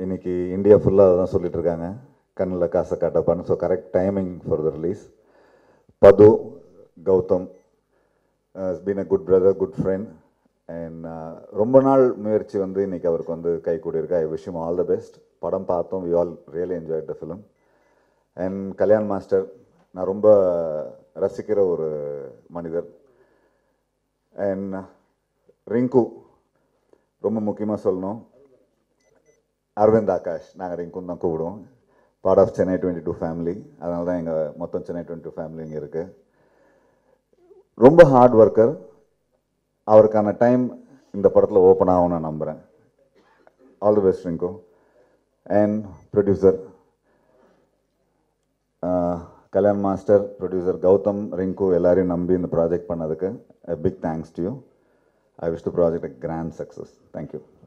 இன்னைக்கு இந்தியா ஃபுல்லாக தான் சொல்லிட்டு இருக்காங்க கண்ணில் காசை காட்டப்பான்னு so correct timing for the release பது Gautham is been a good brother good friend and ரொம்ப நாள் முயற்சி வந்து இன்னைக்கு அவருக்கு வந்து கை கூடியிருக்கு I wish all the best படம் பார்த்தோம் we all really enjoy the film and Kalyan master நான் ரொம்ப ரசிக்கிற ஒரு மனிதர் அண்ட் ரிங்கு ரொம்ப முக்கியமாக சொல்லணும் அரவிந்த் ஆகாஷ் நாங்கள் ரிங்குன்னு தான் கூப்பிடுவோம் part of Chennai twenty two family அதனால தான் எங்கள் மொத்தம் சென்னை டுவெண்ட்டி டூ ஃபேமிலி இங்கே இருக்குது ரொம்ப ஹார்ட் ஒர்க்கர் அவருக்கான டைம் இந்த படத்தில் ஓப்பன் ஆகும் நான் நம்புகிறேன் all the best Rinku and producer Kalyan master producer Gautham Rinku எல்லாரையும் நம்பி இந்த ப்ராஜெக்ட் பண்ணதுக்கு big thanks to you I wish to project a grand success thank you